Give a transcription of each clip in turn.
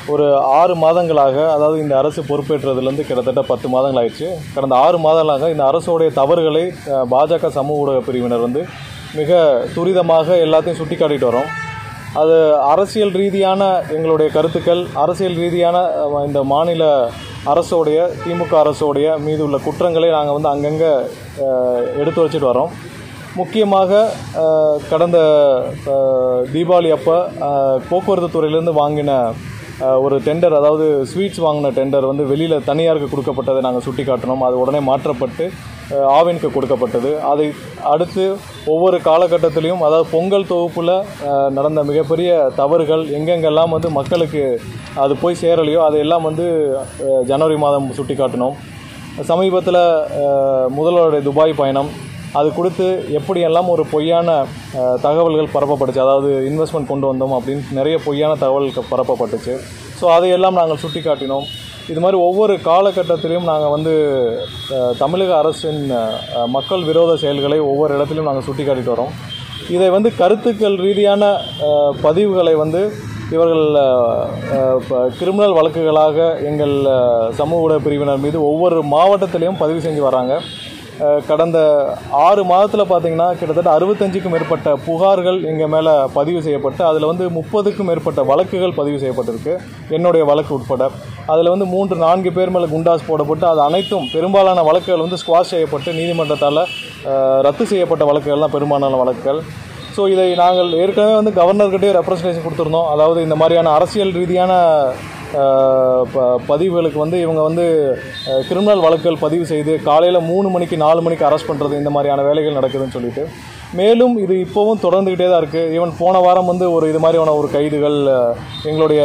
ஒரு ஆறு மாதங்களாக அதாவது இந்த அரசு பொறுப்பேற்றதுலேருந்து கிட்டத்தட்ட பத்து மாதங்கள் ஆயிடுச்சு கடந்த ஆறு மாதங்களாக இந்த அரசோடைய தவறுகளை அஹ், பாஜக சமூக ஊடக பிரிவினர் வந்து மிக துரிதமாக எல்லாத்தையும் சுட்டி காட்டிட்டு வரோம் அது அரசியல் ரீதியான எங்களுடைய கருத்துக்கள் அரசியல் ரீதியான அஹ், இந்த மாநில அரசோடைய திமுக அரசோடைய மீது உள்ள குற்றங்களை நாங்கள் வந்து அங்கங்கே அஹ், எடுத்து வச்சுட்டு வரோம் முக்கியமாக அஹ், கடந்த அஹ், தீபாவளி அப்போ அஹ், போக்குவரத்து துறையிலேருந்து வாங்கின அஹ், ஒரு டெண்டர் அதாவது ஸ்வீட்ஸ் வாங்கின டெண்டர் வந்து வெளியில் தனியாருக்கு கொடுக்கப்பட்டதை நாங்கள் சுட்டி காட்டினோம் அது உடனே மாற்றப்பட்டு அஹ், ஆவினுக்கு கொடுக்கப்பட்டது அதை அடுத்து ஒவ்வொரு காலகட்டத்திலையும் அதாவது பொங்கல் தொகுப்பில் நடந்த மிகப்பெரிய தவறுகள் எங்கெங்கெல்லாம் வந்து மக்களுக்கு அது போய் சேரலையோ அதையெல்லாம் வந்து அஹ், ஜனவரி மாதம் சுட்டி காட்டினோம் சமீபத்தில் முதல்வருடைய துபாய் பயணம் அது கொடுத்து எப்படியெல்லாம் ஒரு பொய்யான அஹ், தகவல்கள் பரப்பப்பட்டுச்சு அதாவது இன்வெஸ்ட்மெண்ட் கொண்டு வந்தோம் அப்படின்னு நிறைய பொய்யான தகவல்கள் பரப்பப்பட்டுச்சு ஸோ அதையெல்லாம் நாங்கள் சுட்டி காட்டினோம் இது மாதிரி ஒவ்வொரு காலகட்டத்திலையும் நாங்கள் வந்து அஹ், தமிழக அரசின் அஹ், மக்கள் விரோத செயல்களை ஒவ்வொரு இடத்திலும் நாங்கள் சுட்டி காட்டிட்டு வரோம் இதை வந்து கருத்துக்கள் ரீதியான அஹ், பதிவுகளை வந்து இவர்கள் கிரிமினல் வழக்குகளாக எங்கள் அஹ், சமூக ஊடக பிரிவினர் மீது ஒவ்வொரு மாவட்டத்திலையும் பதிவு செஞ்சு வராங்க அஹ், கடந்த ஆறு மாதத்தில் பார்த்தீங்கன்னா கிட்டத்தட்ட அறுபத்தஞ்சுக்கும் மேற்பட்ட புகார்கள் எங்கள் மேலே பதிவு செய்யப்பட்டு அதில் வந்து முப்பதுக்கும் மேற்பட்ட வழக்குகள் பதிவு செய்யப்பட்டிருக்கு என்னுடைய வழக்கு உட்பட அதில் வந்து மூன்று நான்கு பேர் மேலே குண்டாஸ் போடப்பட்டு அது அனைத்தும் பெரும்பாலான வழக்குகள் வந்து ஸ்குவாஷ் செய்யப்பட்டு நீதிமன்றத்தால் அஹ், ரத்து செய்யப்பட்ட வழக்குகள் தான் பெரும்பாலான வழக்குகள் ஸோ இதை நாங்கள் ஏற்கனவே வந்து கவர்னர்கிட்டே ரெப்ரசன்டேஷன் கொடுத்துருந்தோம் அதாவது இந்த மாதிரியான அரசியல் ரீதியான அஹ், ப- பதிவுகளுக்கு வந்து இவங்க வந்து அஹ், கிரிமினல் வழக்குகள் பதிவு செய்து காலையில் மூணு மணிக்கு நாலு மணிக்கு அரெஸ்ட் பண்ணுறது இந்த மாதிரியான வேலைகள் நடக்குதுன்னு சொல்லிட்டு மேலும் இது இப்போவும் தொடர்ந்துக்கிட்டே தான் இருக்குது ஈவன் போன வாரம் வந்து ஒரு இது மாதிரியான ஒரு கைதுகள் அஹ், எங்களுடைய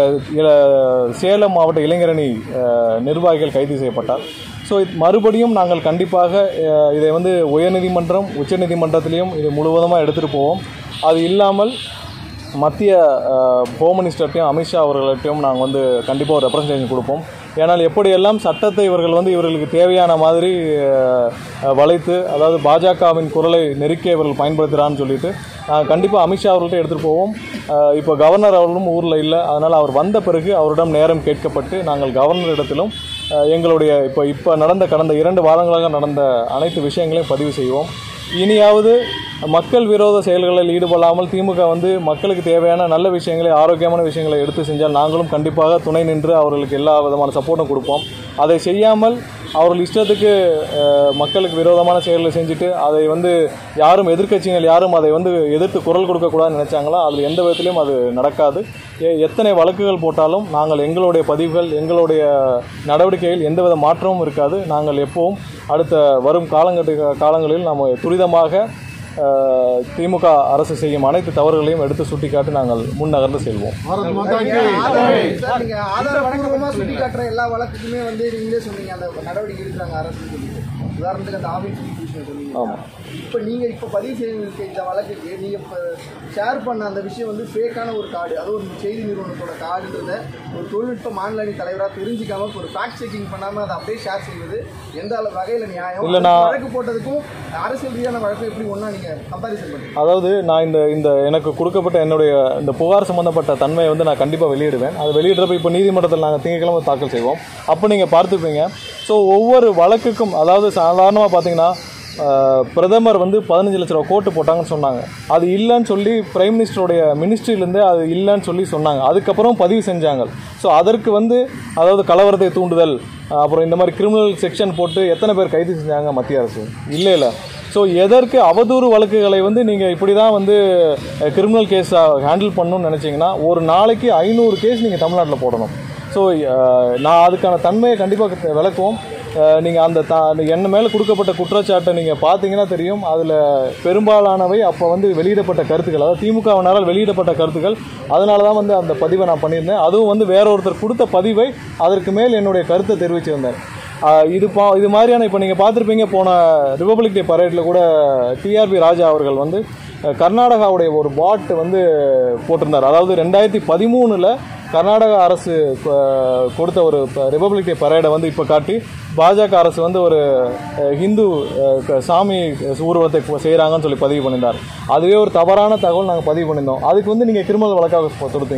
இல- சேலம் மாவட்ட இளைஞரணி அஹ், நிர்வாகிகள் கைது செய்யப்பட்டார் ஸோ மறுபடியும் நாங்கள் கண்டிப்பாக அஹ், இதை வந்து உயர்நீதிமன்றம் உச்சநீதிமன்றத்திலையும் இது முழுவதுமாக எடுத்துகிட்டு போவோம் அது இல்லாமல் மத்திய அஹ், ஹோம் மினிஸ்டர்ட்டையும் அமித்ஷா அவர்கள்ட்டையும் நாங்கள் வந்து கண்டிப்பாக ஒரு ரெப்ரசன்டேஷன் கொடுப்போம் ஏன்னால் எப்படியெல்லாம் சட்டத்தை இவர்கள் வந்து இவர்களுக்கு தேவையான மாதிரி அஹ், அஹ், வளைத்து அதாவது பாஜகவின் குரலை நெருக்கி இவர்கள் பயன்படுத்துகிறான்னு சொல்லிட்டு நாங்கள் கண்டிப்பாக அமித்ஷா அவர்கள்ட்ட எடுத்துகிட்டு போவோம் அஹ், இப்போ கவர்னர் அவர்களும் ஊரில் இல்லை அதனால் அவர் வந்த பிறகு அவரிடம் நேரம் கேட்கப்பட்டு நாங்கள் கவர்னர் இடத்திலும் அஹ், எங்களுடைய இப்போ இப்போ நடந்த கடந்த இரண்டு வாரங்களாக நடந்த அனைத்து விஷயங்களையும் பதிவு செய்வோம் இனியாவது மக்கள் விரோத செயல்களில் ஈடுபடாமல் திமுக வந்து மக்களுக்கு தேவையான நல்ல விஷயங்களை ஆரோக்கியமான விஷயங்களை எடுத்து செஞ்சால் நாங்களும் கண்டிப்பாக துணை நின்று அவர்களுக்கு எல்லா விதமான சப்போர்ட்டும் கொடுப்போம் அதை செய்யாமல் அவர்கள் இஷ்டத்துக்கு அஹ், மக்களுக்கு விரோதமான செயல்களை செஞ்சுட்டு அதை வந்து யாரும் எதிர்க்கட்சிகள் யாரும் அதை வந்து எதிர்த்து குரல் கொடுக்கக்கூடாதுன்னு நினைச்சாங்களோ அதில் எந்த விதத்திலையும் அது நடக்காது எ- எத்தனை வழக்குகள் போட்டாலும் நாங்கள் எங்களுடைய பதிவுகள் எங்களுடைய நடவடிக்கைகள் எந்தவித மாற்றமும் இருக்காது நாங்கள் எப்பவும் அடுத்த வரும் காலங்கட்டு காலங்களில் நாம் துரிதமாக அஹ், திமுக அரசு செய்யும் அனைத்து தவறுகளையும் எடுத்து சுட்டிக்காட்டி நாங்கள் முன்னகர்ந்து செல்வோம் பாரத் மாதா கி சார் நீங்க ஆதாரப்பூர்வமா சுட்டி காட்டுற எல்லா வழக்குக்குமே வந்து நீங்களே சொன்னீங்க அந்த நடவடிக்கை எடுக்கிறாங்க அரசு சொல்லிட்டு உதாரணத்துக்கு அந்த ஆவின் விஷயம் சொன்னீங்க ஆமாம் இப்போ நீங்க இப்போ பதிவு செய்திருக்க இந்த வழக்குக்கு நீங்க இப்போ ஷேர் பண்ண அந்த விஷயம் வந்து ஃபேக்கான ஒரு கார்டு அது ஒரு செய்தி நிறுவனத்தோட கார்டுன்றத ஒரு தொழில்நுட்ப மாநில அணி தலைவராக தெரிஞ்சிக்காம ஒரு ஃபேக்ட் செக்கிங் பண்ணாம அதை அப்படியே ஷேர் செய்வது எந்த அளவு வகையில் நியாயம் இல்ல, நான்- வழக்கு போட்டதுக்கும் அரசியல் ரீதியான வழக்கு எப்படி ஒன்றா நீங்க கம்பாரிசன் பண்ணுறீங்க அதாவது நான் இந்த இந்த எனக்கு கொடுக்கப்பட்ட என்னுடைய இந்த புகார் சம்பந்தப்பட்ட தன்மையை வந்து நான் கண்டிப்பாக வெளியிடுவேன் அது வெளியிடுறப்ப இப்போ நீதிமன்றத்தில் நாங்கள் திங்கட்கிழமை தாக்கல் செய்வோம் அப்போ நீங்கள் பார்த்துப்பீங்க ஸோ ஒவ்வொரு வழக்குக்கும் அதாவது சாதாரணமாக பார்த்தீங்கன்னா ஆஹ், பிரதமர் வந்து பதினஞ்சு லட்ச ரூபா கோட்டு போட்டாங்கன்னு சொன்னாங்க அது இல்லைன்னு சொல்லி பிரைம் மினிஸ்டருடைய மினிஸ்ட்ரியிலேருந்து அது இல்லைன்னு சொல்லி சொன்னாங்க அதுக்கப்புறம் பதிவு செஞ்சாங்க ஸோ அதற்கு வந்து அதாவது கலவரத்தை தூண்டுதல் ஆஹ், அப்புறம் இந்த மாதிரி கிரிமினல் செக்ஷன் போட்டு எத்தனை பேர் கைது செஞ்சாங்க மத்திய அரசு இல்லை இல்லை ஸோ எதற்கு அவதூறு வழக்குகளை வந்து நீங்கள் இப்படி தான் வந்து கிரிமினல் கேஸாக ஹேண்டில் பண்ணணும்னு நினச்சிங்கன்னா ஒரு நாளைக்கு ஐநூறு கேஸ் நீங்கள் தமிழ்நாட்டில் போடணும் ஸோ நான் அதுக்கான தன்மையை கண்டிப்பாக விளக்குவோம் நீங்கள் அந்த த என்ன மேலே கொடுக்கப்பட்ட குற்றச்சாட்டை நீங்கள் பார்த்தீங்கன்னா தெரியும் அதில் பெரும்பாலானவை அப்போ வந்து வெளியிடப்பட்ட கருத்துக்கள் அதாவது திமுகவினரால் வெளியிடப்பட்ட கருத்துக்கள் அதனால தான் வந்து அந்த பதிவை நான் பண்ணியிருந்தேன் அதுவும் வந்து வேற ஒருத்தர் கொடுத்த பதிவை அதற்கு மேல் என்னுடைய கருத்தை தெரிவிச்சிருந்தேன் ஆஹ் இது பா இது மாதிரியான இப்போ நீங்கள் பார்த்துருப்பீங்க போன ரிபப்ளிக் டே பரேடில் கூட டிஆர்பி ராஜா அவர்கள் வந்து அஹ், கர்நாடகாவுடைய ஒரு பாட் வந்து போட்டிருந்தார் அதாவது ரெண்டாயிரத்தி பதிமூணில் கர்நாடக அரசு அஹ், கொடுத்த ஒரு ரிபப்ளிக் டே பரேடை வந்து இப்போ காட்டி பாஜக அரசு வந்து ஒரு அஹ், ஹிந்து அஹ், க- சாமி ஊர்வலத்தை செய்கிறாங்கன்னு சொல்லி பதிவு பண்ணியிருந்தார் அதுவே ஒரு தவறான தகவல் நாங்கள் பதிவு பண்ணியிருந்தோம் அதுக்கு வந்து நீங்கள் கிரிமினல் வழக்காக தொடுத்தீங்க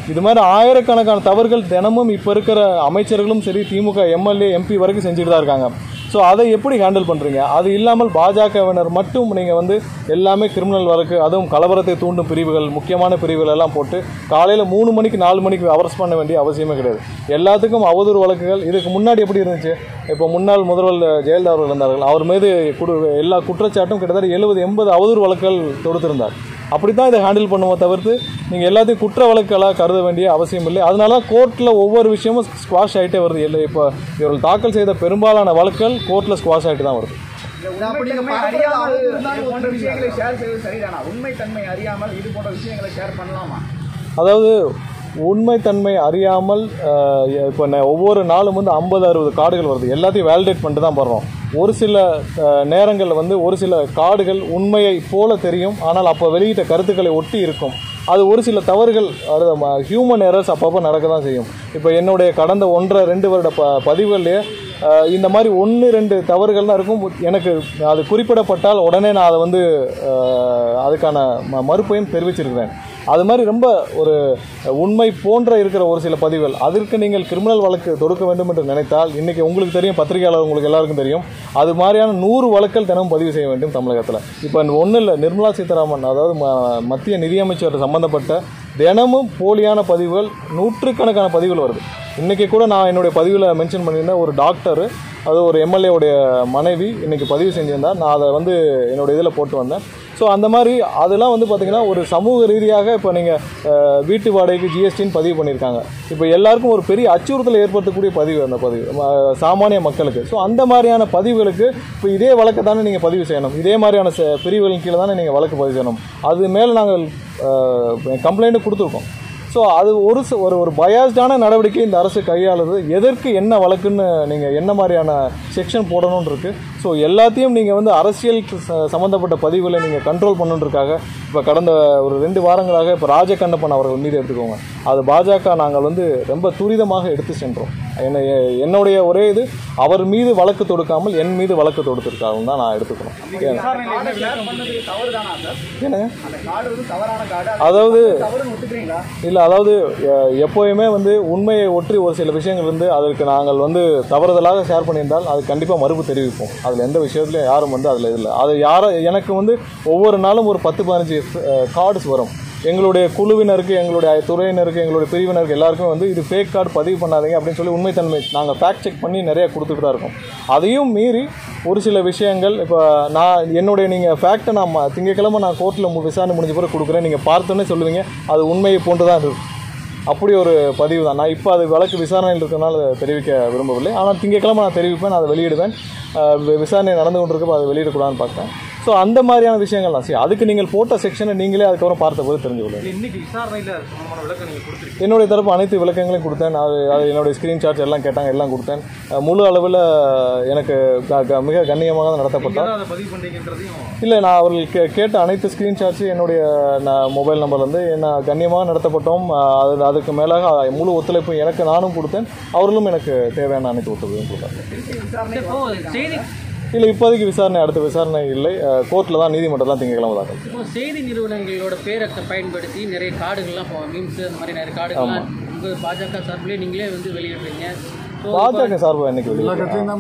இது மாதிரி ஆயிரக்கணக்கான தவறுகள் தினமும் இப்போ இருக்கிற அமைச்சர்களும் சரி திமுக எம்எல்ஏ எம்பி வரைக்கும் செஞ்சுட்டு தான் இருக்காங்க ஸோ அதை எப்படி ஹேண்டில் பண்ணுறீங்க அது இல்லாமல் பாஜகவினர் மட்டும் நீங்கள் வந்து எல்லாமே கிரிமினல் வழக்கு அதுவும் கலவரத்தை தூண்டும் பிரிவுகள் முக்கியமான பிரிவுகள் எல்லாம் போட்டு காலையில் மூணு மணிக்கு நாலு மணிக்கு அவர்ஸ் பண்ண வேண்டிய அவசியமே கிடையாது எல்லாத்துக்கும் அவதூறு வழக்குகள் இதுக்கு முன்னாடி எப்படி இருந்துச்சு இப்போ முன்னாள் முதல்வர் ஜெயலலிதா அவர்கள் இருந்தார்கள் அவர் மீது குடு எல்லா குற்றச்சாட்டும் கிட்டத்தட்ட எழுபது எண்பது அவதூறு வழக்குகள் தொடுத்திருந்தார் அப்படி தான் இதை ஹேண்டில் பண்ணுவோம் தவிர்த்து நீங்கள் எல்லாத்தையும் குற்ற வழக்குகளாக கருத வேண்டிய அவசியம் இல்லை அதனால கோர்ட்டில் ஒவ்வொரு விஷயமும் ஸ்குவாஷ் ஆகிட்டே வருது இல்லை இப்போ இவர்கள் தாக்கல் செய்த பெரும்பாலான வழக்குகள் கோர்ட்டில் ஸ்குவாஷ் ஆகிட்டு தான் வருது அப்ப நீங்க உண்மைத்தன்மை பார்க்கறது அறியாமல் அவதூறு இது தான் போன்ற ஒத்துக்கிறீங்களா? விஷயங்களை ஷேர் செய்வது சரிதானா உண்மைத்தன்மை அறியாமல் இது போன்ற விஷயங்களை ஷேர் பண்ணலாமா அதாவது உண்மைத்தன்மை அறியாமல் இப்போ ஒவ்வொரு நாளும் வந்து ஐம்பது அறுபது கார்டுகள் வருது எல்லாத்தையும் வேலிடேட் பண்ணிட்டு தான் போடுறோம் ஒரு சில நேரங்களில் வந்து ஒரு சில கார்டுகள் உண்மையை போல தெரியும் ஆனால் அப்போ வெளியிட்ட கருத்துக்களை ஒட்டி இருக்கும் அது ஒரு சில தவறுகள் ஹியூமன் எரர்ஸ் அப்பப்போ நடக்க தான் செய்யும் இப்போ என்னுடைய கடந்த ஒன்றரை ரெண்டு வருட ப பதிவுகள்லேயே அஹ், இந்த மாதிரி ஒன்று ரெண்டு தவறுகள் தான் இருக்கும் எனக்கு அது குறிப்பிடப்பட்டால் உடனே நான் அதை வந்து அஹ், அதுக்கான ம மறுப்பையும் தெரிவிச்சிருக்கிறேன் அது மாதிரி ரொம்ப ஒரு உண்மை போன்ற இருக்கிற ஒரு சில பதிவுகள் அதற்கு நீங்கள் கிரிமினல் வழக்கு தொடுக்க வேண்டும் என்று நினைத்தால் இன்னைக்கு உங்களுக்கு தெரியும் பத்திரிகையாளர் உங்களுக்கு எல்லாருக்கும் தெரியும் அது மாதிரியான நூறு வழக்குகள் தினமும் பதிவு செய்ய வேண்டும் தமிழகத்தில் இப்போ ஒன்றும் இல்லை நிர்மலா சீதாராமன் அதாவது ம- மத்திய நிதியமைச்சர் சம்பந்தப்பட்ட தினமும் போலியான பதிவுகள் நூற்றுக்கணக்கான பதிவுகள் வருது இன்றைக்கி கூட நான் என்னுடைய பதிவில் மென்ஷன் பண்ணியிருந்தேன் ஒரு டாக்டர் அது ஒரு எம்எல்ஏ உடைய மனைவி இன்னைக்கு பதிவு செஞ்சிருந்தா நான் அதை வந்து என்னோட இதில் போட்டு வந்தேன் ஸோ அந்த மாதிரி அதெல்லாம் வந்து பார்த்திங்கன்னா ஒரு சமூக ரீதியாக இப்போ நீங்கள் வீட்டு வாடகைக்கு ஜிஎஸ்டின்னு பதிவு பண்ணியிருக்காங்க இப்போ எல்லாருக்கும் ஒரு பெரிய அச்சுறுத்தலை ஏற்படுத்தக்கூடிய பதிவு அந்த பதிவு ம- சாமானிய மக்களுக்கு ஸோ அந்த மாதிரியான பதிவுகளுக்கு இப்போ இதே வழக்கை தானே நீங்கள் பதிவு செய்யணும் இதே மாதிரியான ச- பிரிவுகளின் கீழே தானே நீங்கள் வழக்கு பதிவு செய்யணும் அது மேலே நாங்கள் கம்ப்ளைண்ட்டு கொடுத்துருக்கோம் ஸோ அது ஒரு ச- ஒரு ஒரு பயாஸ்டான நடவடிக்கை இந்த அரசு கையாளுது எதற்கு என்ன வழக்குன்னு நீங்கள் என்ன மாதிரியான செக்ஷன் போடணும்னு இருக்கு ஸோ எல்லாத்தையும் நீங்கள் வந்து அரசியல் ச- சம்மந்தப்பட்ட பதிவுகளை நீங்கள் கண்ட்ரோல் பண்ணணுன்றக்காக இப்போ கடந்த ஒரு ரெண்டு வாரங்களாக இப்போ ராஜகண்ணப்பன் அவர்கள் மீது எடுத்துக்கோங்க அது பாஜக நாங்கள் வந்து ரொம்ப துரிதமாக எடுத்து சென்றோம் என்ன என்னுடைய ஒரே இது அவர் மீது வழக்கு தொடுக்காமல் என் மீது வழக்கு தொடுத்திருக்காங்க தான் நான் எடுத்துக்கணும் ஏன்னா- கார்டை ஷேர் பண்ணது தவறுதானா சார் என்னங்க அந்த கார்டு வந்து தவறான கார்டு அதாவது தவறுன்னு ஒத்துக்கிறீங்களா இல்லை அதாவது எ- எப்போயுமே வந்து உண்மையை ஒற்றி ஒரு சில விஷயங்கள் இருந்து அதற்கு நாங்கள் வந்து தவறுதலாக ஷேர் பண்ணியிருந்தால் அது கண்டிப்பாக மறுப்பு தெரிவிப்போம் அதில் எந்த விஷயத்துலையும் யாரும் வந்து அதில் இல்லை அது யாரோ எனக்கு வந்து ஒவ்வொரு நாளும் ஒரு பத்து பதினஞ்சு கார்டுஸ் வரும் எங்களுடைய குழுவினருக்கு எங்களுடைய துறையினருக்கு எங்களுடைய பிரிவினருக்கு எல்லாருக்குமே வந்து இது ஃபேக் கார்டு பதிவு பண்ணாதீங்க அப்படின்னு சொல்லி உண்மைத்தன்மை நாங்கள் ஃபேக்ட் செக் பண்ணி நிறைய கொடுத்துட்டு தான் இருக்கோம் அதையும் மீறி ஒரு சில விஷயங்கள் இப்போ நான் என்னுடைய நீங்கள் ஃபேக்ட்டை நான் ம- திங்கட்கிழமை நான் கோர்ட்டில் விசாரணை முடிஞ்ச பிறகு கொடுக்குறேன் நீங்கள் பார்த்தோன்னே சொல்லுவீங்க அது உண்மையை போன்று தான் இருக்கு அப்படி ஒரு பதிவு தான் நான் இப்போ அது வழக்கு விசாரணையில் இருக்கனால அதை தெரிவிக்க விரும்பவில்லை ஆனால் திங்கட்கிழமை நான் தெரிவிப்பேன் நான் அதை வெளியிடுவேன் அஹ் வி- விசாரணை நடந்து கொண்டிருக்கப்போ அதை வெளியிடக்கூடாதுன்னு பார்ப்பேன் ஸோ அந்த மாதிரியான விஷயங்கள் தான் சரி அதுக்கு நீங்கள் போட்ட செக்ஷனை நீங்களே அதுக்கப்புறம் பார்த்தபோது தெரிஞ்சு கொள்ளுங்க இன்னைக்கு விசாரணையில் சம்பந்தமான விளக்கம் நீங்கள் கொடுத்துருக்கீங்க என்னுடைய தரப்பு அனைத்து விளக்கங்களையும் கொடுத்தேன் அது அது என்னுடைய ஸ்க்ரீன்ஷாட்ஸ் எல்லாம் கேட்டாங்க எல்லாம் கொடுத்தேன் அஹ் முழு அளவில் எனக்கு க- க- மிக கண்ணியமாக தான் நடத்தப்பட்டார் தான் அதை பதிவு பண்ணுறீங்கன்றதையும் இல்லை நான் அவர்கள் கே கேட்ட அனைத்து ஸ்க்ரீன்ஷாட்ஸு என்னுடைய நான் மொபைல் நம்பர்லேருந்து என்ன கண்ணியமாக நடத்தப்பட்டோம் அஹ் அது அதுக்கு மேலாக முழு ஒத்துழைப்பு எனக்கு நானும் கொடுத்தேன் அவர்களும் எனக்கு தேவையான அனைத்து ஒத்துழைப்பும் கொடுத்தாங்க இப்போ செய்தி இல்லை இப்போதைக்கு விசாரணை அடுத்த விசாரணை இல்லை கோர்ட்டில் தான் நீதிமன்றம் தான் திங்கக்கிழமை தாக்கல் இப்போ செய்தி நிறுவனங்களோட பேரை பயன்படுத்தி நிறைய கார்டுகள்லாம் இப்போ மீம்ஸ் அந்த மாதிரி நிறைய கார்டுகள்லாம் உங்கள் பாஜக சார்பிலே நீங்களே வந்து வெளியிடுறீங்க ஸோ பாஜக சார்பாக என்னைக்கு வெளியே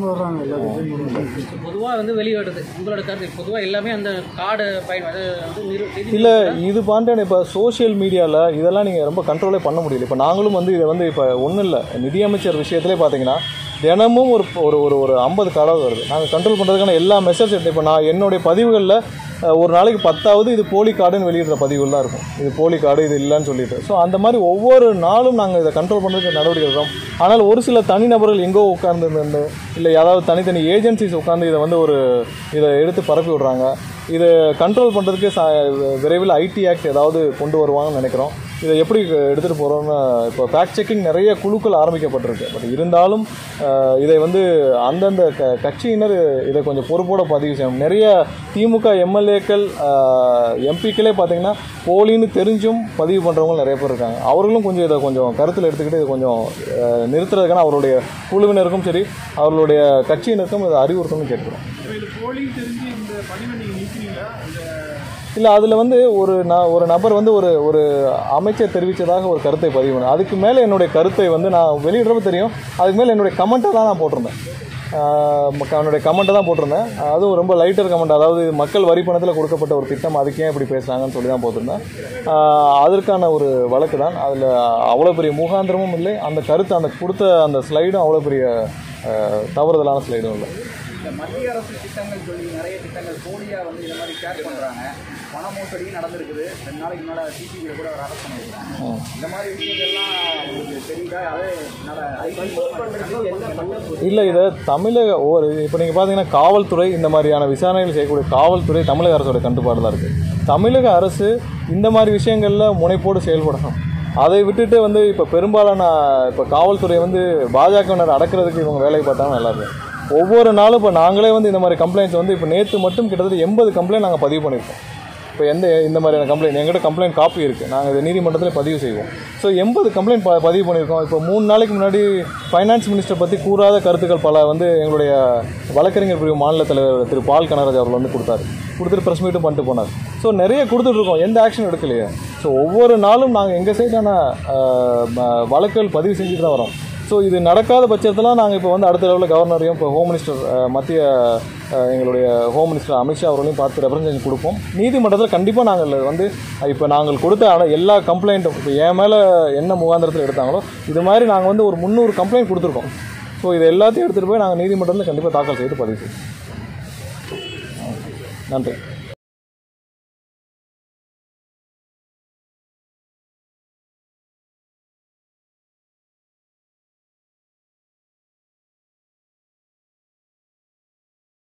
பொதுவாக வந்து வெளியிடுறது உங்களோட கருத்து பொதுவாக எல்லாமே அந்த கார்டை பயன் அது வந்து நிறு செய்தி இல்லை இது பாண்டியன் இப்போ சோஷியல் மீடியாவில் இதெல்லாம் நீங்கள் ரொம்ப கண்ட்ரோலே பண்ண முடியல இப்போ நாங்களும் வந்து இதை வந்து இப்போ ஒன்றும் இல்லை நிதியமைச்சர் விஷயத்திலே பார்த்தீங்கன்னா தினமும் ஒரு ஒரு ஒரு ஒரு ஐம்பது கார்டாவது வருது நாங்கள் கண்ட்ரோல் பண்ணுறதுக்கான எல்லா மெசேஜ் எடுத்து இப்போ நான் என்னுடைய பதிவுகளில் அஹ், ஒரு நாளைக்கு பத்தாவது இது போலி கார்டுன்னு வெளியிடுற பதிவுகள் தான் இருக்கும் இது போலி கார்டு இது இல்லைன்னு சொல்லிட்டு ஸோ அந்த மாதிரி ஒவ்வொரு நாளும் நாங்கள் இதை கண்ட்ரோல் பண்ணுறதுக்கு நடவடிக்கை எடுக்கிறோம் ஆனால் ஒரு சில தனிநபர்கள் எங்கோ உட்கார்ந்து இருந்து இல்லை ஏதாவது தனித்தனி ஏஜென்சிஸ் உட்கார்ந்து இதை வந்து ஒரு இதை எடுத்து பரப்பி விடுறாங்க இதை கண்ட்ரோல் பண்ணுறதுக்கு ச விரைவில் ஐடி ஆக்ட் ஏதாவது கொண்டு வருவாங்கன்னு நினைக்கிறோம் இதை எப்படி எடுத்துகிட்டு போகிறோம்னு இப்போ ஃபேக்ட் செக்கிங் நிறைய குழுக்கள் ஆரம்பிக்கப்பட்டிருக்கு பட் இருந்தாலும் அஹ், இதை வந்து அந்தந்த க கட்சியினர் இதை கொஞ்சம் பொறுப்போட பதிவு செய்யணும் நிறைய திமுக எம்எல்ஏக்கள் எம்பிக்களே பார்த்தீங்கன்னா போலின்னு தெரிஞ்சும் பதிவு பண்ணுறவங்க நிறைய பேர் இருக்காங்க அவர்களும் கொஞ்சம் இதை கொஞ்சம் கருத்தில் எடுத்துக்கிட்டு இதை கொஞ்சம் அஹ், நிறுத்துறதுக்கான அவருடைய குழுவினருக்கும் சரி அவர்களுடைய கட்சியினருக்கும் இதை அறிவுறுத்தணும்னு கேட்குறோம் இது போலி தெரிஞ்சு இந்த பதிவை நீங்கள் நீக்கிறீங்களா இந்த இல்லை அதில் வந்து ஒரு ந ஒரு நபர் வந்து ஒரு ஒரு அமைச்சர் தெரிவித்ததாக ஒரு கருத்தை பதிவு பண்ணேன் அதுக்கு மேலே என்னுடைய கருத்தை வந்து நான் வெளியிடுறப்ப தெரியும் அதுக்கு மேலே என்னுடைய கமெண்ட்டை தான் நான் போட்டிருந்தேன் ஆஹ் மக்க- அவனுடைய கமெண்ட்டை தான் போட்டிருந்தேன் அதுவும் ரொம்ப லைட்டர் கமெண்ட் அதாவது மக்கள் வரி பணத்தில் கொடுக்கப்பட்ட ஒரு திட்டம் அதுக்கு ஏன் இப்படி பேசுகிறாங்கன்னு சொல்லி தான் போட்டிருந்தேன் ஆஹ் அதற்கான ஒரு வழக்கு தான் அதில் அவ்வளோ பெரிய முகாந்திரமும் இல்லை அந்த கருத்து அந்த கொடுத்த அந்த ஸ்லைடும் அவ்வளோ பெரிய ஆஹ் தவறுதலான ஸ்லைடும் இல்லை இந்த மத்திய அரசு திட்டங்கள் சொல்லி நிறைய திட்டங்கள் போலியா வந்து இந்த மாதிரி ஷேர் பண்றாங்க பண மோசடியும் நடந்திருக்குது ரெண்டு நாளைக்கு முன்னாடி சிசிபியில் கூட ஒரு அரெஸ்ட் பண்ணியிருக்காங்க இந்த மாதிரி விஷயங்கள்லாம் உங்களுக்கு தெரியுதா அது நட இல்லை இதை தமிழக ஒரு இப்போ நீங்கள் பார்த்தீங்கன்னா காவல்துறை இந்த மாதிரியான விசாரணைகள் செய்யக்கூடிய காவல்துறை தமிழக அரசோட கட்டுப்பாடு தான் இருக்குது தமிழக அரசு இந்த மாதிரி விஷயங்களில் முனைப்போடு செயல்படணும் அதை விட்டுட்டு வந்து இப்போ பெரும்பாலான இப்போ காவல்துறை வந்து பாஜகவினர் அடக்கிறதுக்கு இவங்க வேலை பார்த்தாங்க நல்லா இருக்கும் ஒவ்வொரு நாளும் இப்போ நாங்களே வந்து இந்த மாதிரி கம்ப்ளைண்ட்ஸ் வந்து இப்போ நேற்று மட்டும் கிட்டத்தட்ட எண்பது கம்ப்ளைண்ட் நாங்கள் பதிவு பண்ணியிருக்கோம் இப்போ எந்த இந்த மாதிரியான கம்ப்ளைண்ட் எங்கிட்ட கம்ப்ளைண்ட் காப்பி இருக்குது நாங்கள் இதை நீதிமன்றத்தில் பதிவு செய்வோம் ஸோ எண்பது கம்ப்ளைண்ட் ப பதிவு பண்ணியிருக்கோம் இப்போ மூணு நாளைக்கு முன்னாடி ஃபைனான்ஸ் மினிஸ்டர் பற்றி கூறாத கருத்துக்கள் பல வந்து எங்களுடைய வழக்கறிஞர் பிரிவு மாநில தலைவர் திரு பால் கனராஜ் அவர்கள் வந்து கொடுத்தாரு கொடுத்துட்டு ப்ரெஸ் மீட்டும் பண்ணிட்டு போனார் ஸோ நிறைய கொடுத்துட்ருக்கோம் எந்த ஆக்ஷன் எடுக்கலையே ஸோ ஒவ்வொரு நாளும் நாங்கள் எங்கள் சைடான வழக்குகள் பதிவு செஞ்சுட்டு தான் வரோம் ஸோ இது நடக்காத பட்சத்தில் நாங்கள் இப்போ வந்து அடுத்த லெவலில் கவர்னரையும் இப்போ ஹோம் மினிஸ்டர் அஹ், மத்திய அஹ், எங்களுடைய ஹோம் மினிஸ்டர் அமித்ஷா அவர்களையும் பார்த்து ரெப்ரசன்டேஷன் கொடுப்போம் நீதிமன்றத்தில் கண்டிப்பாக நாங்கள் வந்து இப்போ நாங்கள் கொடுத்த ஆன எல்லா கம்ப்ளைண்ட்டும் இப்போ என் மேலே என்ன முகாந்திரத்தில் எடுத்தாங்களோ இது மாதிரி நாங்கள் வந்து ஒரு முந்நூறு கம்ப்ளைண்ட் கொடுத்துருக்கோம் ஸோ இது எல்லாத்தையும் எடுத்துகிட்டு போய் நாங்கள் நீதிமன்றத்தில் கண்டிப்பாக தாக்கல் செய்து பதிவு செய்வோம் நன்றி